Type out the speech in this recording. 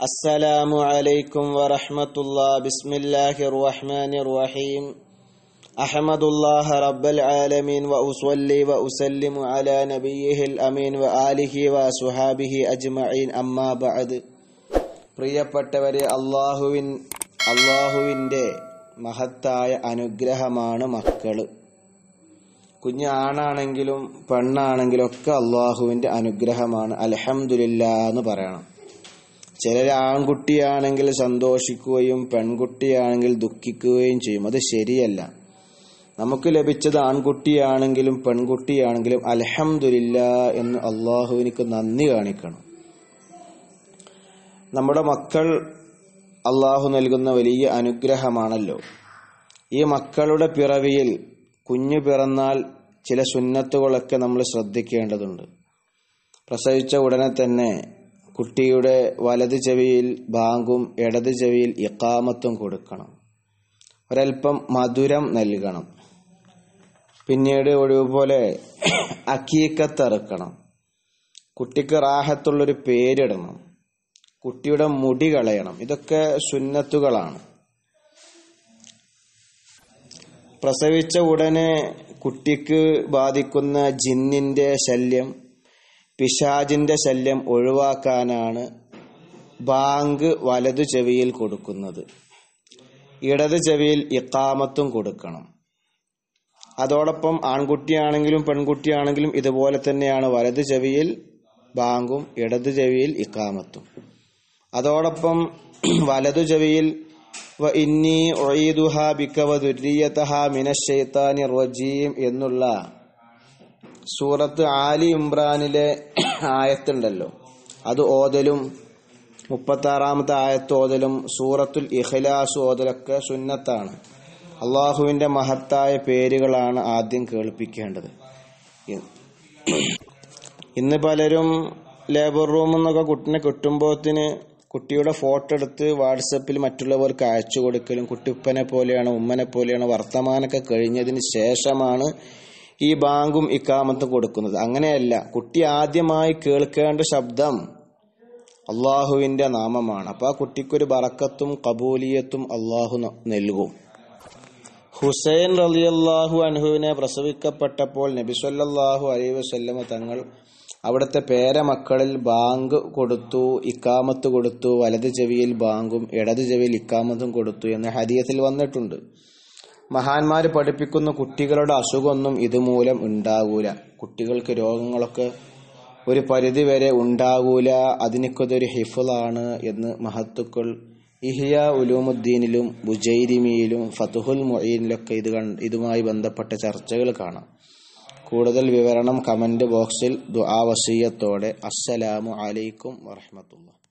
السلام عليكم ورحمة الله بسم الله الرحمن الرحيم أحمد الله رب العالمين وأصلي وأسلم على نبيه الأمين وآله وصحابه أجمعين أما بعد പ്രിയപ്പെട്ടവരെ അള്ളാഹുവിൻ അള്ളാഹുവിൻ്റെ മഹത്തായ അനുഗ്രഹമാണ് മക്കള് കുഞ്ഞ് ആണാണെങ്കിലും പെണ്ണാണെങ്കിലും ഒക്കെ അള്ളാഹുവിൻ്റെ അനുഗ്രഹമാണ് അലഹമുല്ല എന്ന് പറയണം ചിലർ ആൺകുട്ടിയാണെങ്കിൽ സന്തോഷിക്കുകയും പെൺകുട്ടിയാണെങ്കിൽ ദുഃഖിക്കുകയും ചെയ്യും അത് ശരിയല്ല നമുക്ക് ലഭിച്ചത് ആൺകുട്ടിയാണെങ്കിലും പെൺകുട്ടിയാണെങ്കിലും അലഹമുല്ല എന്ന് അള്ളാഹുവിനിക്ക് നന്ദി കാണിക്കണം നമ്മുടെ മക്കൾ അള്ളാഹു നൽകുന്ന വലിയ അനുഗ്രഹമാണല്ലോ ഈ മക്കളുടെ പിറവിയിൽ കുഞ്ഞു പിറന്നാൽ ചില സുന്നത്തുകളൊക്കെ നമ്മൾ ശ്രദ്ധിക്കേണ്ടതുണ്ട് പ്രസവിച്ച ഉടനെ തന്നെ കുട്ടിയുടെ വലത് ചെവിയിൽ ബാങ്കും ഇടത് ചെവിയിൽ ഇക്കാമത്തും കൊടുക്കണം ഒരൽപ്പം മധുരം നൽകണം പിന്നീട് ഒഴിവ് പോലെ അക്കീക്കത്തറുക്കണം കുട്ടിക്ക് റാഹത്തുള്ളൊരു പേരിടണം കുട്ടിയുടെ മുടി കളയണം ഇതൊക്കെ സുന്നത്തുകളാണ് പ്രസവിച്ച ഉടനെ കുട്ടിക്ക് ബാധിക്കുന്ന ജിന്നിന്റെ ശല്യം പിശാജിന്റെ ശല്യം ഒഴിവാക്കാനാണ് ബാങ്ക് വലതു ചെവിയിൽ കൊടുക്കുന്നത് ഇടത് ചെവിയിൽ ഇക്കാമത്തും കൊടുക്കണം അതോടൊപ്പം ആൺകുട്ടിയാണെങ്കിലും പെൺകുട്ടിയാണെങ്കിലും ഇതുപോലെ തന്നെയാണ് വലത് ചെവിയിൽ ബാങ്കും ഇടത് ചെവിയിൽ ഇക്കാമത്തും അതോടൊപ്പം വലതു ചെവിയിൽ വ ഇന്നി ഒയ്തുഹ ബിക്കവ ദുര്യതഹ മിനശൈത്താനി റജീം എന്നുള്ള സൂറത്ത് ആലി ഇമ്രാനിലെ ആയത്തുണ്ടല്ലോ അത് ഓതലും മുപ്പത്തി ആറാമത്തെ ആയത്ത് ഓതലും സൂറത്തുൽ ഇഖ്ലാസ് ഓതലൊക്കെ സുന്നത്താണ് അള്ളാഹുവിന്റെ മഹത്തായ പേരുകളാണ് ആദ്യം കേൾപ്പിക്കേണ്ടത് ഇന്ന് പലരും ലേബർ റൂമിൽ നിന്നൊക്കെ കുട്ടിനെ കിട്ടുമ്പോത്തിന് കുട്ടിയുടെ ഫോട്ടോ എടുത്ത് വാട്സപ്പിൽ മറ്റുള്ളവർക്ക് അയച്ചു കൊടുക്കലും കുട്ടിപ്പനെ പോലെയാണ് ഉമ്മനെ പോലെയാണ് വർത്തമാനമൊക്കെ കഴിഞ്ഞതിന് ശേഷമാണ് ഈ ബാങ്കും ഇക്കാമത്തും കൊടുക്കുന്നത് അങ്ങനെയല്ല കുട്ടി ആദ്യമായി കേൾക്കേണ്ട ശബ്ദം അള്ളാഹുവിന്റെ നാമമാണ് അപ്പൊ ആ കുട്ടിക്കൊരു ബറക്കത്തും കബൂലിയത്തും അള്ളാഹു നൽകും ഹുസൈൻ റലിയല്ലാഹു അൻഹുവിനെ പ്രസവിക്കപ്പെട്ടപ്പോൾ നബിസ്വല്ലാഹു അലൈ വസല്ലമ തങ്ങൾ അവിടുത്തെ പേരമക്കളിൽ ബാങ്ക് കൊടുത്തു ഇക്കാമത്ത് കൊടുത്തു വലത് ചെവിയിൽ ബാങ്കും ഇടത് ചെവിയിൽ ഇക്കാമത്തും കൊടുത്തു എന്ന് ഹരിയത്തിൽ വന്നിട്ടുണ്ട് മഹാന്മാർ പഠിപ്പിക്കുന്ന കുട്ടികളുടെ അസുഖമൊന്നും ഇതുമൂലം ഉണ്ടാകൂല കുട്ടികൾക്ക് രോഗങ്ങളൊക്കെ ഒരു പരിധി വരെ ഉണ്ടാകൂല അതിനൊക്കെ ഹിഫുളാണ് എന്ന് മഹത്തുക്കൾ ഇഹിയ ഉലൂമുദ്ദീനിലും ബുജൈരിമിയിലും ഫതുഹുൽ മൊയ്നിലൊക്കെ ഇത് ഇതുമായി ബന്ധപ്പെട്ട ചർച്ചകൾ കാണാം കൂടുതൽ വിവരണം കമന്റ് ബോക്സിൽ ദുആ വസീയത്തോടെ അസ്സലാമു അലൈക്കും വറഹമത്തുള്ള